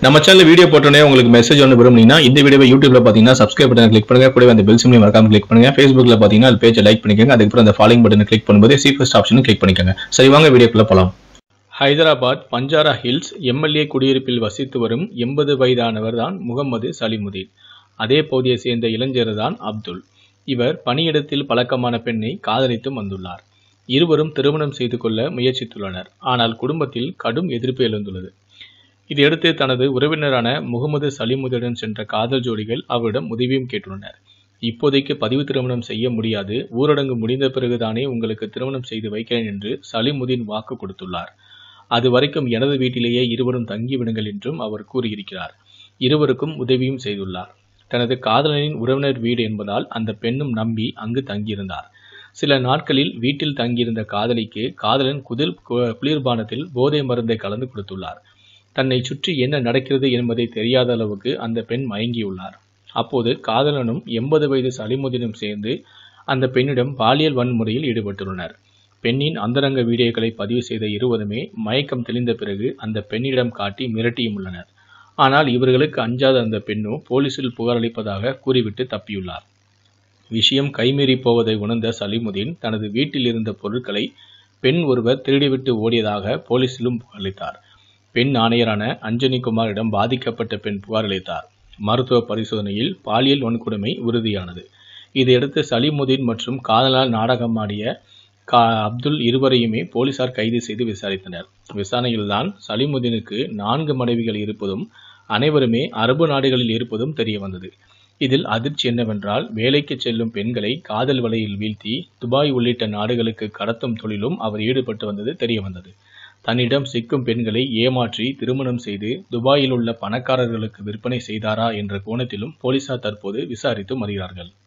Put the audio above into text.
நம்ம channel video போட்டோன்னே உங்களுக்கு மெசேஜ் ஒன்று விரும்புனீங்கன்னா இந்த வீடியோவை யூடியூப்ல பார்த்தீங்கன்னா சப்ஸ்கிரைப் பட்டன் கிளிக் பண்ணுங்க கூடவே அந்த பெல் சிம்லையும் மறக்காம கிளிக் பண்ணுங்க ஃபேஸ்புக்ல பார்த்தீங்கன்னா அது பேஜை லைக் பண்ணிக்கோங்க அதுக்கப்புறம் அந்த ஃபாலோயிங் பட்டனை கிளிக் பண்ணும்போது சி ஃபர்ஸ்ட் ஆப்ஷனும் கிளிக் பண்ணிக்கோங்க சரி வாங்க வீடியோக்குள்ள போலாம் ஹைதராபாத் பஞ்சாரா ஹில்ஸ் எம்எல்ஏ குடியிருப்பில் வசித்து வரும் எண்பது வயதானவர் தான் முகமது சலிமுதீன் அதே பகுதியை சேர்ந்த இளைஞர் தான் அப்துல் இவர் பணியிடத்தில் பழக்கமான பெண்ணை காதலித்து வந்துள்ளார் இருவரும் திருமணம் செய்து கொள்ள முயற்சித்துள்ளனர் ஆனால் குடும்பத்தில் கடும் எதிர்ப்பு எழுந்துள்ளது இதையடுத்து தனது உறவினரான முகமது சலிமுதனுடன் சென்ற காதல் ஜோடிகள் அவரிடம் உதவியும் கேட்டுள்ளனர் இப்போதைக்கு பதிவு திருமணம் செய்ய முடியாது ஊரடங்கு முடிந்த பிறகுதானே உங்களுக்கு திருமணம் செய்து வைக்கிறேன் என்று சலிமுதீன் வாக்கு கொடுத்துள்ளார் அது வரைக்கும் எனது வீட்டிலேயே இருவரும் தங்கிவிடுங்கள் என்றும் அவர் கூறியிருக்கிறார் இருவருக்கும் உதவியும் செய்துள்ளார் தனது காதலனின் உறவினர் வீடு என்பதால் அந்த பெண்ணும் நம்பி அங்கு தங்கியிருந்தார் சில நாட்களில் வீட்டில் தங்கியிருந்த காதலிக்கு காதலன் குதிர் கு- குளிர்பானத்தில் போதை மருந்தை கலந்து கொடுத்துள்ளார் தன்னை சுற்றி என்ன நடக்கிறது என்பதை தெரியாத அளவுக்கு அந்த பெண் மயங்கியுள்ளார் அப்போது காதலனும் எண்பது வயது சலிமுதீனும் சேர்ந்து அந்த பெண்ணிடம் பாலியல் வன்முறையில் ஈடுபட்டுள்ளனர் பெண்ணின் அந்தரங்க வீடியோக்களை பதிவு செய்த இருவருமே மயக்கம் தெளிந்த பிறகு அந்த பெண்ணிடம் காட்டி மிரட்டியும் உள்ளனர் ஆனால் இவர்களுக்கு அஞ்சாத அந்த பெண்ணோ போலீசில் புகார் அளிப்பதாக கூறிவிட்டு தப்பியுள்ளார் விஷயம் கைமீறி போவதை உணர்ந்த சலிமுதீன் தனது வீட்டில் இருந்த பொருட்களை பெண் ஒருவர் திருடிவிட்டு ஓடியதாக போலீசிலும் புகார் அளித்தார் பெண் ஆணையரான அஞ்சனி குமாரிடம் பாதிக்கப்பட்ட பெண் புகார் அளித்தார் மருத்துவ பரிசோதனையில் பாலியல் வன்கொடுமை உறுதியானது இதையடுத்து சலிமுதீன் மற்றும் காதலால் நாடகமாடிய கா அப்துல் இருவரையுமே போலீசார் கைது செய்து விசாரித்தனர் விசாரணையில்தான் சலிமுதீனுக்கு நான்கு மனைவிகள் இருப்பதும் அனைவருமே அரபு நாடுகளில் இருப்பதும் தெரிய வந்தது இதில் அதிர்ச்சி என்னவென்றால் வேலைக்கு செல்லும் பெண்களை காதல் வலையில் வீழ்த்தி துபாய் உள்ளிட்ட நாடுகளுக்கு கடத்தும் தொழிலும் அவர் ஈடுபட்டு வந்தது தெரிய வந்தது தன்னிடம் சிக்கும் பெண்களை ஏமாற்றி திருமணம் செய்து துபாயில் உள்ள பணக்காரர்களுக்கு விற்பனை செய்தாரா என்ற கோணத்திலும் போலீசார் தற்போது விசாரித்து வருகிறார்கள்